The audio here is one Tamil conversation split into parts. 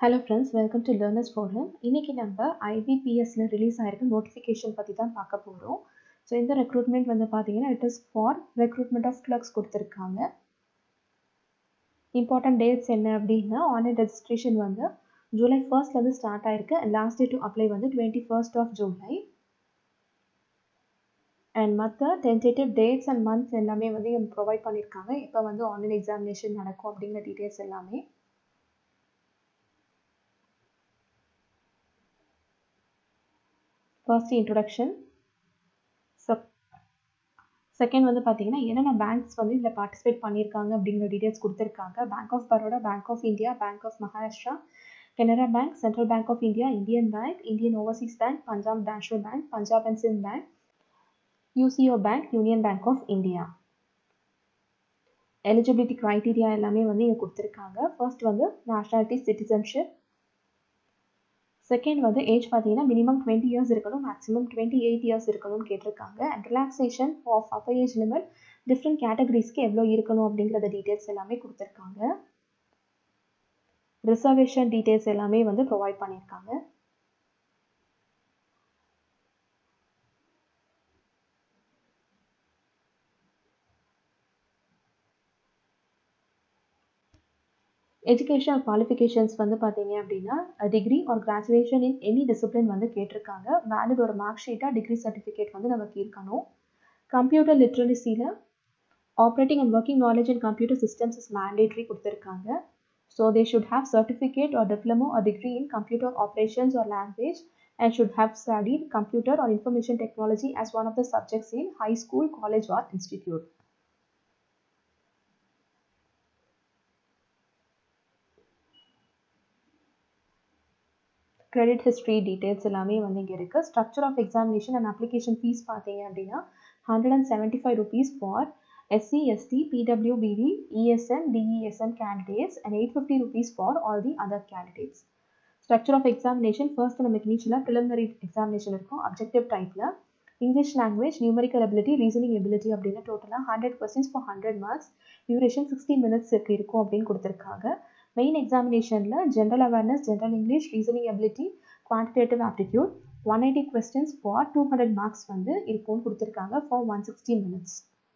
Hello friends welcome to learners forum இன்றைக்கி நம்ம ஐபிபிஎஸ்ல ரிலீஸ் ஆகிருக்க நோட்டிஃபிகேஷன் பற்றி தான் பார்க்க போகிறோம் ஸோ இந்த ரெக்ரூட்மெண்ட் வந்து பார்த்தீங்கன்னா it is for recruitment of clerks கொடுத்துருக்காங்க இம்பார்ட்டன்ட் டேட்ஸ் என்ன அப்படின்னா ஆன்லைன் ரெஜிஸ்ட்ரேஷன் வந்து ஜூலை ஃபர்ஸ்ட்லேருந்து ஸ்டார்ட் ஆயிருக்கு and last day to apply வந்து twenty first of July and மற்ற டென்டேட்டிவ் டேட்ஸ் அண்ட் மந்த்ஸ் எல்லாமே வந்து ப்ரொவைட் பண்ணியிருக்காங்க இப்போ வந்து ஆன்லைன் எக்ஸாமினேஷன் நடக்கும் அப்படிங்கிற டீட்டெயில்ஸ் எல்லாமே ஃபர்ஸ்ட் இன்ட்ரொடக்ஷன் செகண்ட் வந்து பார்த்தீங்கன்னா என்னென்ன பேங்க்ஸ் வந்து இதில் பார்ட்டிசிபேட் பண்ணியிருக்காங்க அப்படிங்கிற டீட்டெயில்ஸ் கொடுத்துருக்காங்க bank of Baroda bank of India bank of Maharashtra Canara bank central bank of India Indian bank Indian overseas bank Punjab national bank Punjab and Sind bank UCO bank union bank of India eligibility criteria எல்லாமே வந்து இங்கே கொடுத்துருக்காங்க ஃபர்ஸ்ட் வந்து நேஷனாலிட்டி சிட்டிசன்ஷிப் செகண்ட் வந்து ஏஜ் பார்த்தீங்கன்னா மினிமம் டுவெண்ட்டி இயர்ஸ் இருக்கணும் மேக்ஸிமம் டுவெண்ட்டி எயிட் இயர்ஸ் இருக்கணும்னு கேட்டிருக்காங்க and relaxation of upper age limit different கேட்டகரிஸ்க்கு எவ்வளோ இருக்கணும் அப்படிங்கிறத டீட்டெயில்ஸ் எல்லாமே கொடுத்துருக்காங்க ரிசர்வேஷன் டீட்டெயில்ஸ் எல்லாமே வந்து ப்ரொவைட் பண்ணியிருக்காங்க எஜுகேஷனல் குவாலிஃபிகேஷன்ஸ் வந்து பார்த்தீங்க அப்படின்னா degree or graduation in any discipline வந்து கேட்டிருக்காங்க வேலிட் ஒரு மார்க் ஷீட்டாக டிகிரி சர்டிஃபிகேட் வந்து நமக்கு இருக்கணும் கம்ப்யூட்டர் லிட்ரலிசியில் operating and working knowledge and computer systems is mandatory கொடுத்துருக்காங்க so they should have certificate or diploma or degree in computer operations or language and should have studied computer or information technology as one of the subjects in high school, college or institute. Credit history details எல்லாமே வந்து இங்கே இருக்குது structure of examination and application fees பார்த்தீங்க அப்படின்னா hundred and seventy five rupees for SC ST PWBD ESM DESM candidates and eight fifty rupees for all the other candidates structure of examination first நமக்கு இனிஷியலாக ப்ரிலிமினரி எக்ஸாமினேஷன் இருக்கும் அப்ஜெக்டிவ் டைப்பில் English language numerical ability reasoning ability அப்படின்னு டோட்டலாக hundred questions for hundred marks duration sixteen மினிட்ஸுக்கு இருக்கும் அப்படின்னு கொடுத்துருக்காங்க மெயின் எக்ஸாமினேஷனில் general awareness general English reasoning ability quantitative aptitude one eighty questions for two hundred marks வந்து இருக்கும்னு கொடுத்துருக்காங்க for one sixteen minutes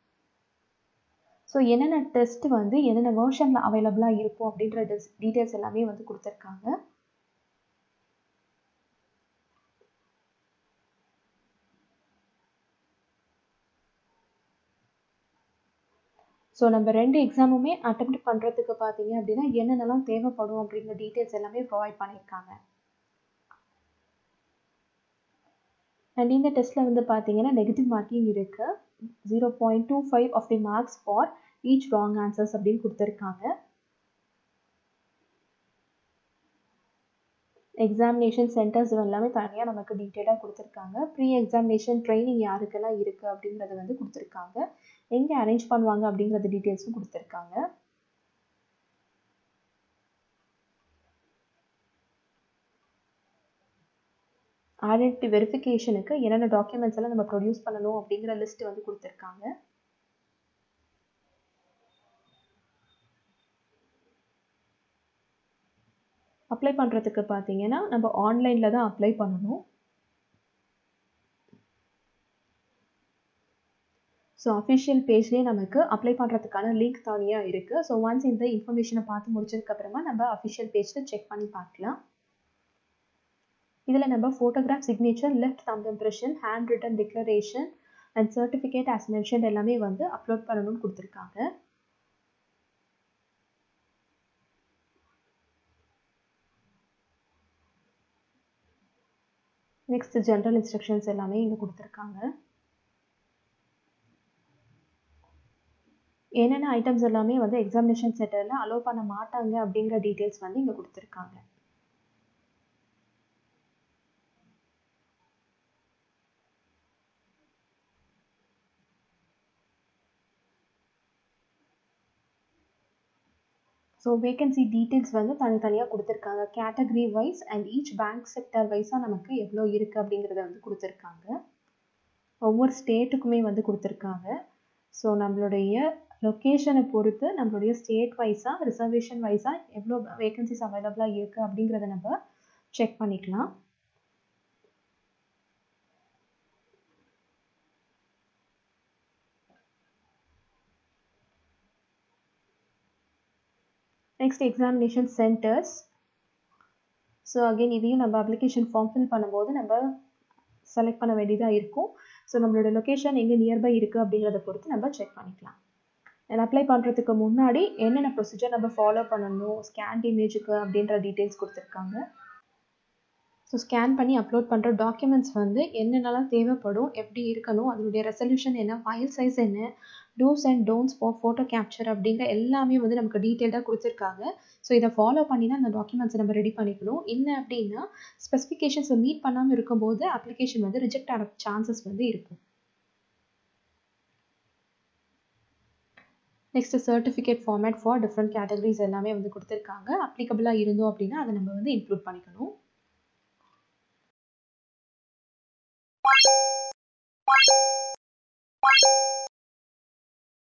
so என்னென்ன டெஸ்ட் வந்து என்னென்ன வேர்ஷனில் அவைலபிளாக இருக்கும் அப்படின்ற டீட்டெயில்ஸ் எல்லாமே வந்து கொடுத்துருக்காங்க ஸோ நம்ம ரெண்டு எக்ஸாமுமே அட்டம் பண்ணுறதுக்கு பார்த்தீங்க அப்படின்னா என்னென்னலாம் தேவைப்படும் அப்படிங்கிற டீட்டெயில்ஸ் எல்லாமே ப்ரொவைட் பண்ணியிருக்காங்க அண்ட் இந்த டெஸ்ட்டில் வந்து பார்த்தீங்கன்னா நெகட்டிவ் மார்க்கிங் இருக்குது zero point two five of the marks for each wrong answers அப்படின்னு கொடுத்துருக்காங்க எக்ஸாமினேஷன் சென்டர்ஸ் எல்லாமே தனியாக நமக்கு டீட்டெயிலாக கொடுத்துருக்காங்க ப்ரீ எக்ஸாமினேஷன் ட்ரைனிங் யாருக்கெல்லாம் இருக்குது அப்படிங்கிறத வந்து கொடுத்துருக்காங்க எங்கே அரேஞ்ச் பண்ணுவாங்க அப்படிங்கிறது டீட்டெயில்ஸும் கொடுத்துருக்காங்க ஐடென்டி வெரிஃபிகேஷனுக்கு என்னென்ன டாக்குமெண்ட்ஸ் எல்லாம் நம்ம ப்ரொடியூஸ் பண்ணணும் அப்படிங்கிற லிஸ்ட் வந்து கொடுத்துருக்காங்க அப்ளை பண்ணுறதுக்கு பார்த்தீங்கன்னா நம்ம ஆன்லைனில் தான் அப்ளை பண்ணணும் ஸோ அஃபிஷியல் பேஜ்லேயே நமக்கு அப்ளை பண்ணுறதுக்கான லிங்க் தனியாக இருக்குது ஸோ ஒன்ஸ் இந்த இன்ஃபர்மேஷனை பார்த்து முடிச்சதுக்கப்புறமா நம்ம அஃபிஷியல் பேஜில் செக் பண்ணி பார்க்கலாம் இதில் நம்ம photograph signature left thumb impression hand written declaration and certificate as mention எல்லாமே வந்து அப்லோட் பண்ணணும்னு கொடுத்துருக்காங்க நெக்ஸ்ட் ஜென்ரல் இன்ஸ்ட்ரக்ஷன்ஸ் எல்லாமே இங்கே கொடுத்துருக்காங்க என்னென்ன ஐட்டம்ஸ் எல்லாமே வந்து எக்ஸாமினேஷன் சென்டரில் அலோவ் பண்ண மாட்டாங்க அப்படிங்கிற டீட்டெயில்ஸ் வந்து இங்கே கொடுத்துருக்காங்க ஸோ வேகன்சி டீட்டெயில்ஸ் வந்து தனித்தனியாக கொடுத்துருக்காங்க category wise and each bank sector வைஸாக நமக்கு எவ்வளோ இருக்குது அப்படிங்கிறத வந்து கொடுத்துருக்காங்க ஒவ்வொரு ஸ்டேட்டுக்குமே வந்து கொடுத்துருக்காங்க ஸோ நம்மளுடைய லொக்கேஷனை பொறுத்து நம்மளுடைய ஸ்டேட் வைஸாக ரிசர்வேஷன் வைஸாக எவ்வளோ வேகன்சிஸ் அவைலபிளாக இருக்குது அப்படிங்கிறத நம்ம செக் பண்ணிக்கலாம் next examination centres so again இதையும் நம்ம அப்ளிகேஷன் ஃபார்ம் ஃபில் பண்ணும்போது நம்ம செலக்ட் பண்ண வேண்டியதாக இருக்கும் ஸோ நம்மளோட லொக்கேஷன் எங்கே நியர்பை இருக்குது அப்படிங்கிறத பொறுத்து நம்ம செக் பண்ணிக்கலாம் அண்ட் அப்ளை பண்ணுறதுக்கு முன்னாடி என்னென்ன ப்ரொசீஜர் நம்ம ஃபாலோ பண்ணணும் ஸ்கேன் இமேஜுக்கு அப்படின்ற டீட்டெயில்ஸ் கொடுத்துருக்காங்க ஸோ ஸ்கேன் பண்ணி அப்லோட் பண்ணுற டாக்குமெண்ட்ஸ் வந்து என்னென்னலாம் தேவைப்படும் எப்படி இருக்கணும் அதனுடைய ரெசல்யூஷன் என்ன ஃபைல் சைஸ் என்ன dos and don'ts for photo capture அப்படிங்கிற எல்லாமே வந்து நமக்கு டீட்டெயில்டாக கொடுத்துருக்காங்க ஸோ இதை ஃபாலோ பண்ணி தான் அந்த டாக்குமெண்ட்ஸை நம்ம ரெடி பண்ணிக்கணும் இல்லை அப்படின்னா ஸ்பெசிஃபிகேஷன்ஸை மீட் பண்ணாமல் இருக்கும்போது அப்ளிகேஷன் வந்து ரிஜெக்ட் ஆக சான்சஸ் வந்து இருக்கும் next certificate format for different categories எல்லாமே வந்து கொடுத்துருக்காங்க அப்ளிகபிளாக இருந்தோம் அப்படின்னா அதை நம்ம வந்து இன்க்ளூட் பண்ணிக்கணும் Thank you.